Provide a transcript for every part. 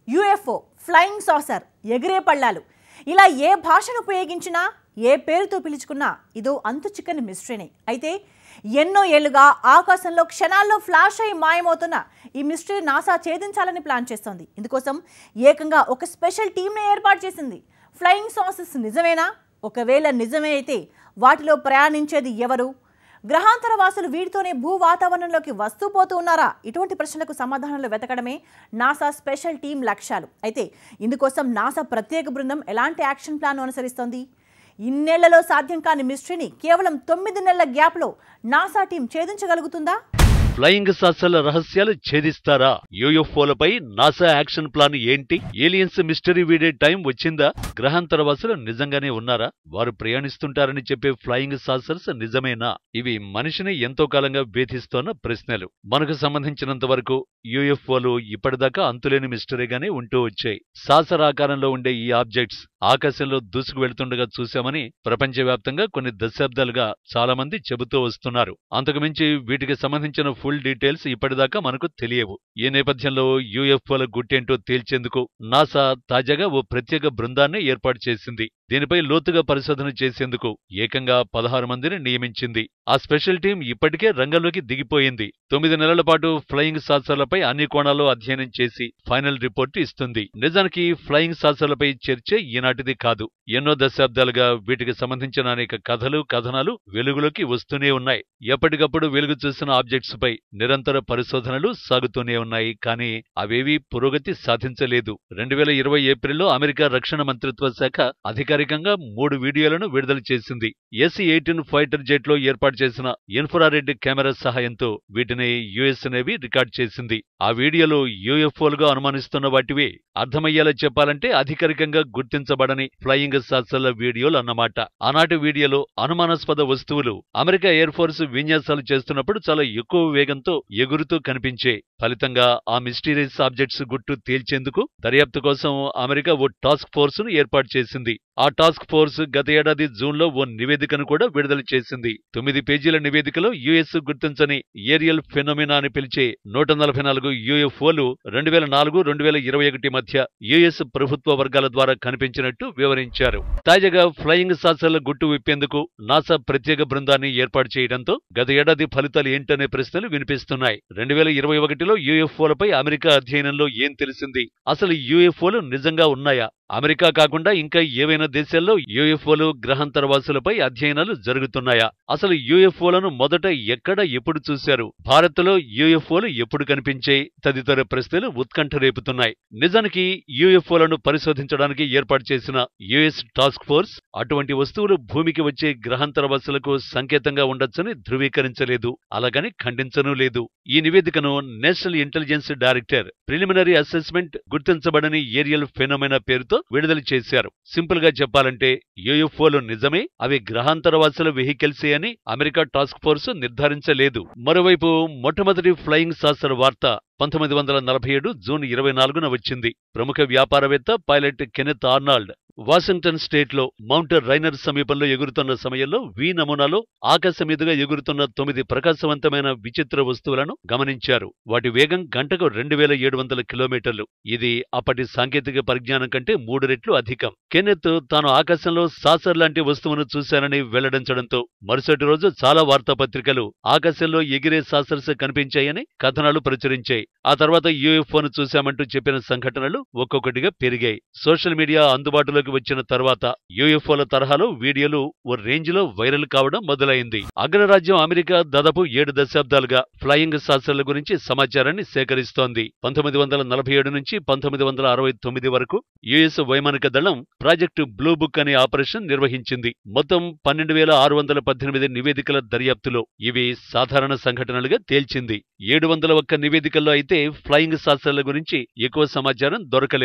UFO flying saucer ఎగిరే పళ్ళాలు ఇలా ఏ భాషను ఉపయోగించినా ఏ పేరుతో పిలుచుకున్నా ఇదో అంతు చిక్కని మిస్టరీనే అయితే ఎన్నో ఏళ్లుగా ఆకాశంలో క్షణాల్లో ఫ్లాష్ అయి మాయమవుతున్న ఈ మిస్టరీ నాసా ఛేదించాలని ప్లాన్ చేస్తోంది ఇందుకోసం ఏకంగా ఒక స్పెషల్ టీంని ఏర్పాటు చేసింది ఫ్లయింగ్ సాసెస్ నిజమేనా ఒకవేళ నిజమే అయితే వాటిలో ప్రయాణించేది ఎవరు గ్రహాంతర వాసులు వీటితోనే భూ వాతావరణంలోకి వస్తూ పోతూ ఉన్నారా ఇటువంటి ప్రశ్నలకు సమాధానాలు వెతకడమే నాసా స్పెషల్ టీం లక్ష్యాలు అయితే ఇందుకోసం నాసా ప్రత్యేక బృందం ఎలాంటి యాక్షన్ ప్లాన్ అనుసరిస్తోంది ఇన్నేళ్లలో సాధ్యం కాని మిస్టరీని కేవలం తొమ్మిది నెలల గ్యాప్లో నాసా టీం ఛేదించగలుగుతుందా ఫ్లయింగ్ సాసల రహస్యాలు ఛేదిస్తారా యూఎఫ్ఓలపై నాసా యాక్షన్ ప్లాన్ ఏంటి ఏలియన్స్ మిస్టరీ వీడే టైం వచ్చిందా గ్రహాంతర వాసులు నిజంగానే ఉన్నారా వారు ప్రయాణిస్తుంటారని చెప్పే ఫ్లయింగ్ సాసర్స్ నిజమేనా ఇవి మనిషిని ఎంతో కాలంగా వేధిస్తోన్న ప్రశ్నలు మనకు సంబంధించినంత వరకు యూఎఫ్ఓలు ఇప్పటిదాకా అంతులేని మిస్టరీగానే ఉంటూ వచ్చాయి సాసర్ ఆకారంలో ఉండే ఈ ఆబ్జెక్ట్స్ ఆకాశంలో దూసుకు వెళ్తుండగా చూశామని ప్రపంచవ్యాప్తంగా కొన్ని దశాబ్దాలుగా చాలా మంది చెబుతూ వస్తున్నారు అంతకుమించి వీటికి సంబంధించిన ఫుల్ డీటెయిల్స్ ఇప్పటిదాకా మనకు తెలియవు ఈ నేపథ్యంలో యూఎఫ్ఓల గుట్టేంటో తేల్చేందుకు నాసా తాజాగా ఓ ప్రత్యేక బృందాన్ని ఏర్పాటు చేసింది దీనిపై లోతుగా పరిశోధన చేసేందుకు ఏకంగా పదహారు మందిని నియమించింది ఆ స్పెషల్ టీం ఇప్పటికే రంగంలోకి దిగిపోయింది తొమ్మిది నెలల పాటు ఫ్లయింగ్ సాసర్లపై అన్ని కోణాల్లో అధ్యయనం చేసి ఫైనల్ రిపోర్ట్ ఇస్తుంది నిజానికి ఫ్లయింగ్ సాసర్లపై చర్చ ఈనాటిది కాదు ఎన్నో దశాబ్దాలుగా వీటికి సంబంధించిన అనేక కథలు కథనాలు వెలుగులోకి వస్తూనే ఉన్నాయి ఎప్పటికప్పుడు వెలుగు చూసిన ఆబ్జెక్ట్స్ పై నిరంతర పరిశోధనలు సాగుతూనే ఉన్నాయి కానీ అవేవీ పురోగతి సాధించలేదు రెండు వేల ఇరవై ఏప్రిల్లో అమెరికా రక్షణ మంత్రిత్వ శాఖ అధికారికంగా మూడు వీడియోలను విడుదల చేసింది ఎస్ ఎయిటీన్ ఫైటర్ జెట్ లో ఏర్పాటు చేసిన ఇన్ఫ్రారెడ్ కెమెరా సహాయంతో వీటిని యుఎస్ నేవీ రికార్డ్ చేసింది ఆ వీడియోలో యూఎఫ్ఓలుగా అనుమానిస్తున్న వాటివే అర్థమయ్యేలా చెప్పాలంటే అధికారికంగా గుర్తించబడని ఫ్లయింగ్ సాసల వీడియోలు అన్నమాట ఆనాటి వీడియోలో అనుమానాస్పద వస్తువులు అమెరికా ఎయిర్ ఫోర్స్ విన్యాసాలు చేస్తున్నప్పుడు చాలా ఎక్కువ వేగంతో ఎగురుతూ కనిపించే ఫలితంగా ఆ మిస్టీరియస్ ఆబ్జెక్ట్స్ గుట్టు తేల్చేందుకు దర్యాప్తు కోసం అమెరికా ఓ టాస్క్ ఫోర్స్ ను ఏర్పాటు చేసింది ఆ టాస్క్ ఫోర్స్ గత ఏడాది జూన్ లో ఓ నివేదికను కూడా విడుదల చేసింది తొమ్మిది పేజీల నివేదికలో యుఎస్ గుర్తించని ఏరియల్ ఫెనోమినా అని పిలిచే నూట నలభై నాలుగు యుఎఫ్ఓలు రెండు వేల నాలుగు రెండు వేల ఇరవై ఒకటి మధ్య యుఎస్ ప్రభుత్వ వర్గాల ద్వారా కనిపించినట్టు వివరించారు తాజాగా ఫ్లయింగ్ సాసర్ల గుట్టు విప్పేందుకు నాసా ప్రత్యేక బృందాన్ని ఏర్పాటు చేయడంతో గత ఏడాది ఫలితాలు ఏంటనే ప్రశ్నలు వినిపిస్తున్నాయి రెండు వేల ఇరవై ఒకటిలో యుఎఫ్ఓలపై అమెరికా అధ్యయనంలో ఏం తెలిసింది అసలు యుఎఫ్ఓలు నిజంగా ఉన్నాయా అమెరికా కాకుండా ఇంకా ఏవైనా దేశాల్లో యుఎఫ్ఓలు గ్రహాంతరవాసులపై అధ్యయనాలు జరుగుతున్నాయా అసలు యుఎఫ్ఓలను మొదట ఎక్కడ ఎప్పుడు చూశారు భారత్లో యుఎఫ్ఓలు ఎప్పుడు కనిపించాయి తదితర ప్రశ్నలు ఉత్కంఠ రేపుతున్నాయి నిజానికి యుఎఫ్ఓలను పరిశోధించడానికి ఏర్పాటు చేసిన యుఎస్ టాస్క్ ఫోర్స్ అటువంటి వస్తువులు భూమికి వచ్చే గ్రహాంతరవాసులకు సంకేతంగా ఉండొచ్చని ధృవీకరించలేదు అలాగని ఖండించనూ లేదు ఈ నివేదికను national intelligence director preliminary assessment గుర్తించబడని ఏరియల్ ఫెనోమెనా పేరుతో విడుదల చేశారు సింపుల్ గా చెప్పాలంటే యుఎఫ్ఓలు నిజమే అవి గ్రహాంతరవాసుల వెహికల్సే అని అమెరికా టాస్క్ ఫోర్స్ నిర్ధారించలేదు మరోవైపు మొట్టమొదటి ఫ్లయింగ్ సాసర్ వార్త పంతొమ్మిది వందల నలభై ఏడు జూన్ ఇరవై నాలుగున వచ్చింది ప్రముఖ వ్యాపారవేత్త pilot Kenneth Arnold Washington state లో మౌంట్ రైనర్ సమీపంలో ఎగురుతున్న సమయంలో వి నమూనాలో ఆకాశం మీదుగా ఎగురుతున్న తొమ్మిది ప్రకాశవంతమైన విచిత్ర వస్తువులను గమనించారు వాటి వేగం గంటకు రెండు వేల ఏడు వందల కిలోమీటర్లు ఇది అప్పటి సాంకేతిక పరిజ్ఞానం కంటే మూడు రెట్లు అధికం కెనెత్ తాను ఆకాశంలో సాసర్ లాంటి వస్తువును చూశానని వెల్లడించడంతో మరుసటి రోజు చాలా వార్తాపత్రికలు ఆకాశంలో ఎగిరే సాసర్స్ కనిపించాయని కథనాలు ప్రచురించాయి ఆ తర్వాత యూఎఫ్ఓను చూశామంటూ చెప్పిన సంఘటనలు ఒక్కొక్కటిగా పెరిగాయి సోషల్ మీడియా అందుబాటులోకి వచ్చిన తర్వాత యూఎఫ్ఓల తరహాలో వీడియోలు ఓ రేంజ్ లో వైరల్ కావడం మొదలైంది అగ్రరాజ్యం అమెరికా దాదాపు ఏడు దశాబ్దాలుగా ఫ్లయింగ్ సాసర్ల గురించి సమాచారాన్ని సేకరిస్తోంది పంతొమ్మిది వందల నలభై ఏడు నుంచి పంతొమ్మిది వందల అరవై తొమ్మిది వరకు యుఎస్ వైమానిక దళం ప్రాజెక్టు బ్లూ బుక్ అనే ఆపరేషన్ నిర్వహించింది మొత్తం పన్నెండు వేల ఆరు వందల పద్దెనిమిది నివేదికల దర్యాప్తులో ఇవి సాధారణ సంఘటనలుగా తేల్చింది ఏడు వందల ఒక్క నివేదికల్లో అయితే ఫ్లయింగ్ సాసర్ల గురించి ఎక్కువ సమాచారం దొరకలేదు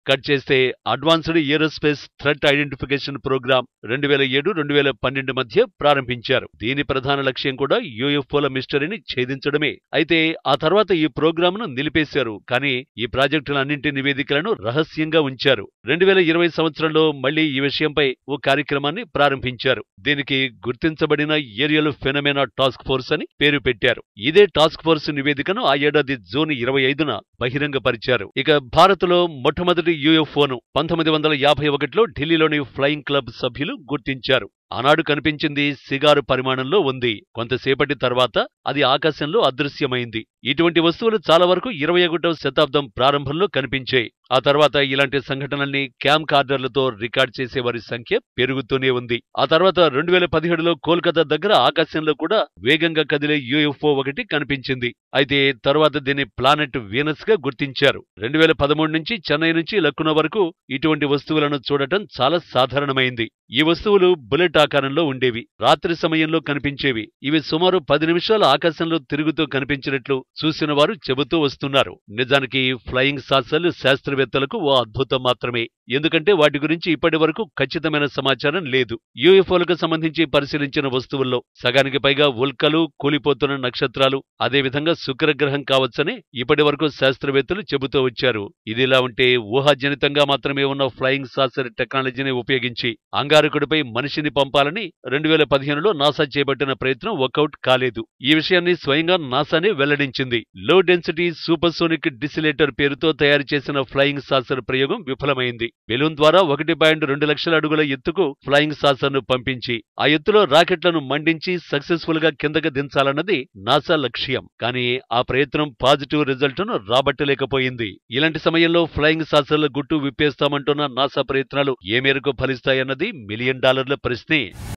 కట్ చేస్తే advanced aerospace threat identification programme రెండు వేల ఏడు రెండు వేల పన్నెండు మధ్య ప్రారంభించారు దీని ప్రధాన లక్ష్యం కూడా యూఎఫ్ఓల మిస్టరీని ఛేదించడమే అయితే ఆ తర్వాత ఈ ప్రోగ్రామ్ను నిలిపేశారు కానీ ఈ ప్రాజెక్టులన్నింటి నివేదికలను రహస్యంగా ఉంచారు రెండు వేల ఇరవై సంవత్సరంలో మళ్లీ ఈ విషయంపై ఓ కార్యక్రమాన్ని ప్రారంభించారు దీనికి గుర్తించబడిన ఏరియల్ ఫెనమేనా టాస్క్ ఫోర్స్ అని పేరు పెట్టారు ఇదే టాస్క్ ఫోర్స్ నివేదికను ఆ ఏడాది జూన్ ఇరవై ఐదున బహిరంగపరిచారు ఇక భారత్లో మొట్టమొదటి యూఎఫ్ఓను పంతొమ్మిది వందల యాభై ఒకటిలో ఢిల్లీలోని ఫ్లయింగ్ క్లబ్ సభ్యులు గుర్తించారు ఆనాడు కనిపించింది సిగారు పరిమాణంలో ఉంది కొంతసేపటి తర్వాత అది ఆకాశంలో అదృశ్యమైంది ఇటువంటి వస్తువులు చాలా వరకు ఇరవై ఒకటవ శతాబ్దం ప్రారంభంలో కనిపించాయి ఆ తర్వాత ఇలాంటి సంఘటనల్ని క్యామ్ కార్డర్లతో రికార్డ్ చేసేవారి సంఖ్య పెరుగుతూనే ఉంది ఆ తర్వాత రెండు వేల పదిహేడులో కోల్కతా దగ్గర ఆకాశంలో కూడా వేగంగా కదిలే యూఎఫ్ఓ ఒకటి కనిపించింది అయితే తరువాత దీన్ని ప్లానెట్ వీనస్ గా గుర్తించారు రెండు వేల పదమూడు నుంచి చెన్నై నుంచి లక్కునో వరకు ఇటువంటి వస్తువులను చూడటం చాలా సాధారణమైంది ఈ వస్తువులు బుల్లెట్ ఆకారంలో ఉండేవి రాత్రి సమయంలో కనిపించేవి ఇవి సుమారు పది నిమిషాలు ఆకాశంలో తిరుగుతూ కనిపించినట్లు చూసిన వారు చెబుతూ వస్తున్నారు నిజానికి ఫ్లయింగ్ సాసర్లు శాస్త్రవేత్తలకు ఓ అద్భుతం మాత్రమే ఎందుకంటే వాటి గురించి ఇప్పటి వరకు ఖచ్చితమైన సమాచారం లేదు యూఎఫ్ఓలకు సంబంధించి పరిశీలించిన వస్తువుల్లో సగానికి పైగా ఉల్కలు కూలిపోతున్న నక్షత్రాలు అదేవిధంగా శుక్రగ్రహం కావచ్చని ఇప్పటి వరకు శాస్త్రవేత్తలు చెబుతూ వచ్చారు ఇదిలా ఉంటే ఊహాజనితంగా మాత్రమే ఉన్న ఫ్లయింగ్ సాసర్ టెక్నాలజీని ఉపయోగించి అంగారకుడిపై మనిషిని పంపాలని రెండు వేల పదిహేనులో నాసా చేపట్టిన ప్రయత్నం వర్కౌట్ కాలేదు ఈ విషయాన్ని స్వయంగా నాసానే వెల్లడించింది లో డెన్సిటీ సూపర్సోనిక్ డిసిలేటర్ పేరుతో తయారు చేసిన ఫ్లయింగ్ సాసర్ ప్రయోగం విఫలమైంది బెలూన్ ద్వారా ఒకటి పాయింట్ రెండు లక్షల అడుగుల ఎత్తుకు ఫ్లయింగ్ సాసర్ ను పంపించి ఆ ఎత్తులో రాకెట్లను మండించి సక్సెస్ఫుల్ గా కిందకి దించాలన్నది నాసా లక్ష్యం కానీ ఆ ప్రయత్నం పాజిటివ్ రిజల్ట్ ను రాబట్టలేకపోయింది ఇలాంటి సమయంలో ఫ్లయింగ్ సాసర్ల గుట్టు విప్పేస్తామంటున్న నాసా ప్రయత్నాలు ఏ మేరకు ఫలిస్తాయన్నది మిలియన్ డాలర్ల ప్రశ్నే